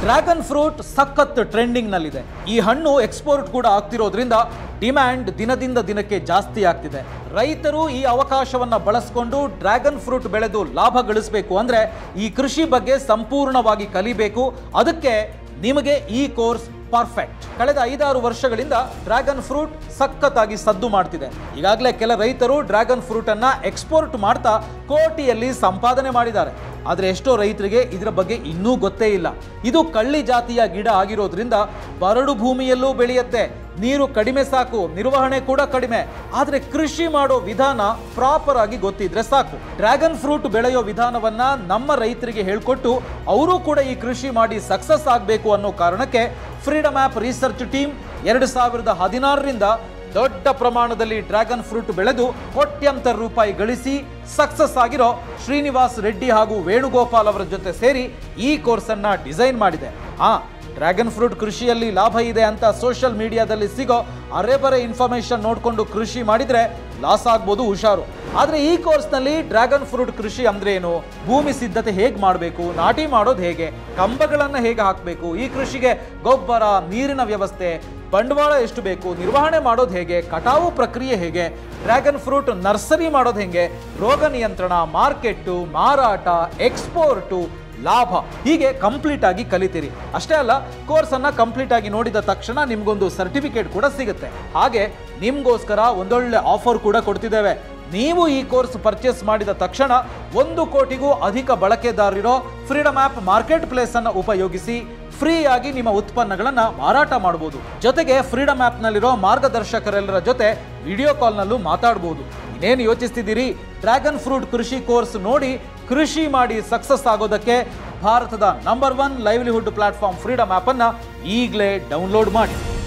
dragon fruit ಸಖತ್ trending ನಲ್ಲಿದೆ ಈ ಹಣ್ಣು ಎಕ್ಸ್ಪೋರ್ಟ್ ಕೂಡ ಆಗ್ತಿರೋದ್ರಿಂದ ಡಿಮ್ಯಾಂಡ್ ದಿನದಿಂದ ದಿನಕ್ಕೆ ಜಾಸ್ತಿ ಆಗ್ತಿದೆ ರೈತರು ಈ ಅವಕಾಶವನ್ನ ಬಳಸಿಕೊಂಡು ಡ್ರ್ಯಾಗನ್ ಫ್ರೂಟ್ ಬೆಳೆದು ಲಾಭ ಗಳಿಸಬೇಕು ಅಂದ್ರೆ ಈ ಕೃಷಿ ಬಗ್ಗೆ ಸಂಪೂರ್ಣವಾಗಿ ಕಲಿಬೇಕು ಅದಕ್ಕೆ ನಿಮಗೆ ಈ ಕೋರ್ಸ್ ಪರ್ಫೆಕ್ಟ್ ಕಳೆದ ಐದಾರು ವರ್ಷಗಳಿಂದ ಡ್ರ್ಯಾಗನ್ ಫ್ರೂಟ್ ಸಖತ್ತಾಗಿ ಸದ್ದು ಮಾಡ್ತಿದೆ ಈಗಾಗಲೇ ಕೆಲ ರೈತರು ಡ್ರ್ಯಾಗನ್ ಫ್ರೂಟ್ ಅನ್ನ ಎಕ್ಸ್ಪೋರ್ಟ್ ಮಾಡ್ತಾ ಕೋಟಿಯಲ್ಲಿ ಸಂಪಾದನೆ ಮಾಡಿದ್ದಾರೆ ಆದರೆ ಎಷ್ಟೋ ರೈತರಿಗೆ ಇದರ ಬಗ್ಗೆ ಇನ್ನೂ ಗೊತ್ತೇ ಇಲ್ಲ ಇದು ಕಳ್ಳಿ ಜಾತಿಯ ಗಿಡ ಆಗಿರೋದ್ರಿಂದ ಬರಡು ಭೂಮಿಯಲ್ಲೂ ಬೆಳೆಯುತ್ತೆ ನೀರು ಕಡಿಮೆ ಸಾಕು ನಿರ್ವಹಣೆ ಕೂಡ ಕಡಿಮೆ ಆದರೆ ಕೃಷಿ ಮಾಡೋ ವಿಧಾನ ಪ್ರಾಪರ್ ಆಗಿ ಗೊತ್ತಿದ್ರೆ ಸಾಕು ಡ್ರ್ಯಾಗನ್ ಫ್ರೂಟ್ ಬೆಳೆಯೋ ವಿಧಾನವನ್ನ ನಮ್ಮ ರೈತರಿಗೆ ಹೇಳ್ಕೊಟ್ಟು ಅವರು ಕೂಡ ಈ ಕೃಷಿ ಮಾಡಿ ಸಕ್ಸಸ್ ಆಗಬೇಕು ಅನ್ನೋ ಕಾರಣಕ್ಕೆ ಫ್ರೀಡಮ್ ಆ್ಯಪ್ ರಿಸರ್ಚ್ ಟೀಮ್ ಎರಡು ಸಾವಿರದ ಹದಿನಾರರಿಂದ ದೊಡ್ಡ ಪ್ರಮಾಣದಲ್ಲಿ ಡ್ರ್ಯಾಗನ್ ಫ್ರೂಟ್ ಬೆಳೆದು ಕೋಟ್ಯಂತರ ರೂಪಾಯಿ ಗಳಿಸಿ ಸಕ್ಸಸ್ ಆಗಿರೋ ಶ್ರೀನಿವಾಸ್ ರೆಡ್ಡಿ ಹಾಗೂ ವೇಣುಗೋಪಾಲ್ ಅವರ ಜೊತೆ ಸೇರಿ ಈ ಕೋರ್ಸ್ ಅನ್ನ ಡಿಸೈನ್ ಮಾಡಿದೆ ಆ ಡ್ರ್ಯಾಗನ್ ಫ್ರೂಟ್ ಕೃಷಿಯಲ್ಲಿ ಲಾಭ ಇದೆ ಅಂತ ಸೋಷಿಯಲ್ ಮೀಡಿಯಾದಲ್ಲಿ ಸಿಗೋ ಅರೆಬರೆ ಇನ್ಫಾರ್ಮೇಶನ್ ನೋಡಿಕೊಂಡು ಕೃಷಿ ಮಾಡಿದ್ರೆ ಲಾಸ್ ಆಗ್ಬೋದು ಹುಷಾರು ಆದರೆ ಈ ಕೋರ್ಸ್ನಲ್ಲಿ ಡ್ರ್ಯಾಗನ್ ಫ್ರೂಟ್ ಕೃಷಿ ಅಂದ್ರೆ ಏನು ಭೂಮಿ ಸಿದ್ಧತೆ ಹೇಗೆ ಮಾಡಬೇಕು ನಾಟಿ ಮಾಡೋದು ಹೇಗೆ ಕಂಬಗಳನ್ನು ಹೇಗೆ ಹಾಕಬೇಕು ಈ ಕೃಷಿಗೆ ಗೊಬ್ಬರ ನೀರಿನ ವ್ಯವಸ್ಥೆ ಬಂಡವಾಳ ಎಷ್ಟು ಬೇಕು ನಿರ್ವಹಣೆ ಮಾಡೋದು ಹೇಗೆ ಕಟಾವು ಪ್ರಕ್ರಿಯೆ ಹೇಗೆ ಡ್ರ್ಯಾಗನ್ ಫ್ರೂಟ್ ನರ್ಸರಿ ಮಾಡೋದು ಹೇಗೆ ರೋಗ ನಿಯಂತ್ರಣ ಮಾರ್ಕೆಟ್ಟು ಮಾರಾಟ ಎಕ್ಸ್ಪೋರ್ಟು ಲಾಭ ಹೀಗೆ ಕಂಪ್ಲೀಟ್ ಆಗಿ ಕಲಿತೀರಿ ಅಷ್ಟೇ ಅಲ್ಲ ಕೋರ್ಸ್ ಅನ್ನ ಕಂಪ್ಲೀಟ್ ಆಗಿ ನೋಡಿದ ತಕ್ಷಣ ನಿಮ್ಗೊಂದು ಸರ್ಟಿಫಿಕೇಟ್ ಕೂಡ ಸಿಗುತ್ತೆ ಹಾಗೆ ನಿಮ್ಗೋಸ್ಕರ ಒಂದೊಳ್ಳೆ ಆಫರ್ ಕೂಡ ಕೊಡ್ತಿದ್ದೇವೆ ನೀವು ಈ ಕೋರ್ಸ್ ಪರ್ಚೇಸ್ ಮಾಡಿದ ತಕ್ಷಣ ಒಂದು ಕೋಟಿಗೂ ಅಧಿಕ ಬಳಕೆದಾರರಿರೋ ಫ್ರೀಡಮ್ ಆ್ಯಪ್ ಮಾರ್ಕೆಟ್ ಪ್ಲೇಸ್ ಅನ್ನು ಉಪಯೋಗಿಸಿ ಫ್ರೀ ಆಗಿ ನಿಮ್ಮ ಉತ್ಪನ್ನಗಳನ್ನ ಮಾರಾಟ ಮಾಡಬಹುದು ಜೊತೆಗೆ ಫ್ರೀಡಮ್ ಆ್ಯಪ್ನಲ್ಲಿರೋ ಮಾರ್ಗದರ್ಶಕರೆಲ್ಲರ ಜೊತೆ ವಿಡಿಯೋ ಕಾಲ್ನಲ್ಲೂ ಮಾತಾಡಬಹುದು ಇನ್ನೇನು ಯೋಚಿಸ್ತಿದ್ದೀರಿ ಡ್ರ್ಯಾಗನ್ ಫ್ರೂಟ್ ಕೃಷಿ ಕೋರ್ಸ್ ನೋಡಿ ಕೃಷಿ ಮಾಡಿ ಸಕ್ಸಸ್ ಆಗೋದಕ್ಕೆ ಭಾರತದ number one livelihood platform Freedom ಆ್ಯಪನ್ನು ಈಗಲೇ ಡೌನ್ಲೋಡ್ ಮಾಡಿ